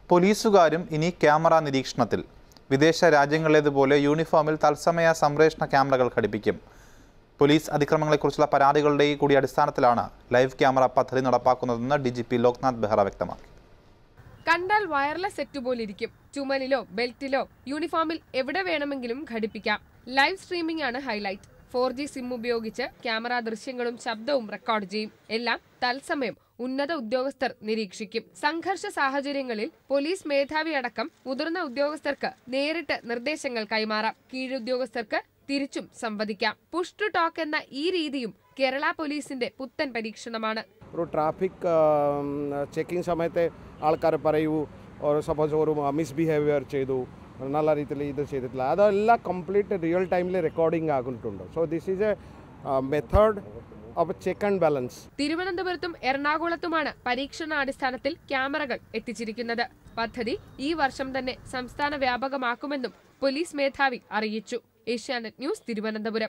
പോലീസുകാരും ഇനി ക്യാമറ നിരീക്ഷണത്തിൽ വിദേശ രാജ്യങ്ങളിലേതുപോലെ യൂണിഫോമിൽ തത്സമയ സംപ്രേഷണ ക്യാമറകൾ ഘടിപ്പിക്കും പോലീസ് അതിക്രമങ്ങളെക്കുറിച്ചുള്ള പരാതികളുടെ കൂടി അടിസ്ഥാനത്തിലാണ് ലൈവ് ക്യാമറ പദ്ധതി നടപ്പാക്കുന്നതെന്ന് D G P Loknath Behera വ്യക്തമാക്കി കണ്ടാൽ വയർലെസ് സെറ്റ് പോലിരിക്കും ചുമലിലോ ബെൽറ്റിലോ യൂണിഫോമിൽ എവിടെ വേണമെങ്കിലും ഘടിപ്പിക്കാം ലൈവ് സ്ട്രീമിംഗ് ആണ് ഹൈലൈറ്റ് ഫോർ ജി സിം ഉപയോഗിച്ച് ക്യാമറ ദൃശ്യങ്ങളും ശബ്ദവും റെക്കോർഡ് ചെയ്യും എല്ലാം തത്സമയം ഉന്നത ഉദ്യോഗസ്ഥർ നിരീക്ഷിക്കും സംഘർഷ സാഹചര്യങ്ങളിൽ പോലീസ് മേധാവി അടക്കം മുതിർന്ന ഉദ്യോഗസ്ഥർക്ക് നേരിട്ട് നിർദ്ദേശങ്ങൾ കൈമാറാം കീഴുദ്യോഗസ്ഥർക്ക് തിരിച്ചും സംവദിക്കാം പുഷ് ടു ടോക്ക് എന്ന ഈ രീതിയും കേരള പോലീസിന്റെ പുത്തൻ പരീക്ഷണമാണ് ഒരു ട്രാഫിക് ചെക്കിംഗ് സമയത്തെ ആൾക്കാർ പറയൂ ഒരു സപ്പോസ് ഒരു മിസ്ബിഹേവിയർ ചെയ്തു നല്ല രീതിയിൽ ഇത് ചെയ്തിട്ടില്ല അതെല്ലാം കംപ്ലീറ്റ് റിയൽ ടൈമിൽ റെക്കോർഡിംഗ് ആകുന്നുണ്ട് so this is a method of check and balance തിരുവനന്തപുരത്തും എറണാകുളത്തുമാണ് പരീക്ഷണാടിസ്ഥാനത്തിൽ ക്യാമറകൾ എത്തിച്ചിരിക്കുന്നത് പദ്ധതി ഈ വർഷം തന്നെ സംസ്ഥാന വ്യാപകമാക്കുമെന്നും പോലീസ് മേധാവി അറിയിച്ചു ഏഷ്യാനെറ്റ് ന്യൂസ് തിരുവനന്തപുരം